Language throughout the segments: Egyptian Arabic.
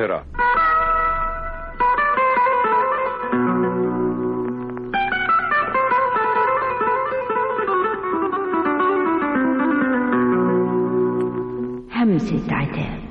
القاهرة همسة عتاب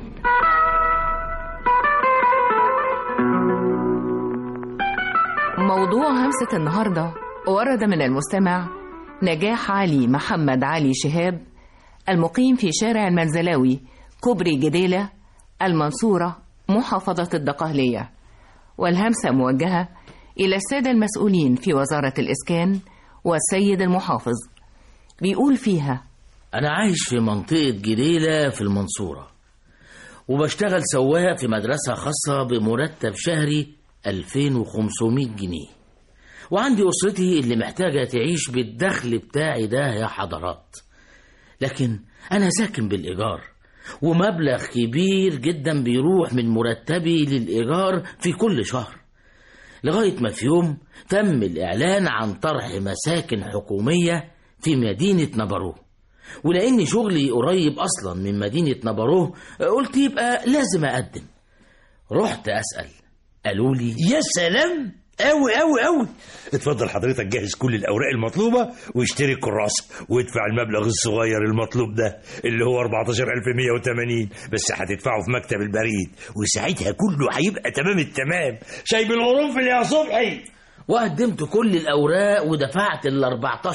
موضوع همسة النهاردة ورد من المستمع نجاح علي محمد علي شهاب المقيم في شارع المنزلاوي كوبري جديلة المنصورة محافظة الدقهلية والهمسة موجهة إلى السادة المسؤولين في وزارة الإسكان والسيد المحافظ بيقول فيها أنا عايش في منطقة جديلة في المنصورة وبشتغل سواق في مدرسة خاصة بمرتب شهري 2500 جنيه وعندي أسرتي اللي محتاجة تعيش بالدخل بتاعي ده يا حضرات لكن أنا ساكن بالإيجار ومبلغ كبير جدا بيروح من مرتبي للإيجار في كل شهر لغاية ما في يوم تم الإعلان عن طرح مساكن حكومية في مدينة نبروه ولأن شغلي قريب أصلا من مدينة نبروه قلت يبقى لازم أقدم رحت أسأل قالوا لي يا سلام أوي أوي أوي اتفضل حضرتك جهز كل الأوراق المطلوبة واشتري الكراسة وادفع المبلغ الصغير المطلوب ده اللي هو 14180 بس هتدفعه في مكتب البريد وساعتها كله هيبقى تمام التمام شايب الغرنفل يا صبحي وقدمت كل الأوراق ودفعت ال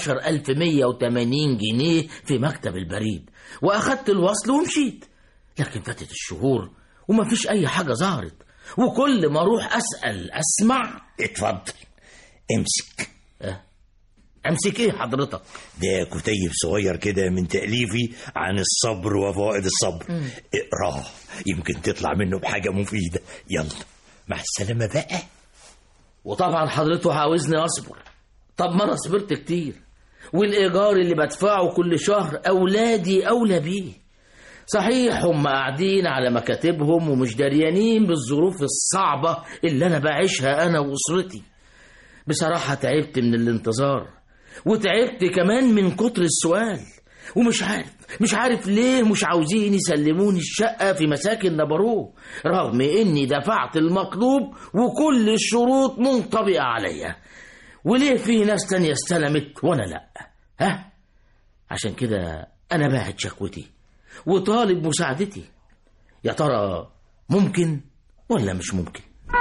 14180 جنيه في مكتب البريد وأخدت الوصل ومشيت لكن فاتت الشهور ومفيش أي حاجة ظهرت وكل ما أروح أسأل أسمع اتفضل امسك أه. أمسك إيه حضرتك؟ ده كتيب صغير كده من تأليفي عن الصبر وفوائد الصبر اقراه يمكن تطلع منه بحاجة مفيدة يلا مع السلامة بقى وطبعا حضرته عاوزني أصبر طب ما أنا صبرت كتير والإيجار اللي بدفعه كل شهر أولادي أولى بيه صحيح هم قاعدين على مكاتبهم ومش دريانين بالظروف الصعبة اللي أنا بعيشها أنا وأسرتي بصراحة تعبت من الانتظار وتعبت كمان من كتر السؤال ومش عارف مش عارف ليه مش عاوزين يسلموني الشقة في مساكن نبروه رغم إني دفعت المطلوب وكل الشروط منطبقة عليا وليه في ناس تانية استلمت وأنا لأ ها عشان كده أنا باعت شكوتي وطالب مساعدتي يا ترى ممكن ولا مش ممكن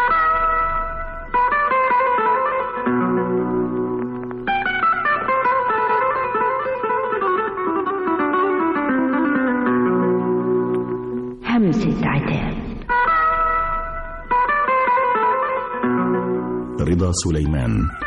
همسة عتاب رضا سليمان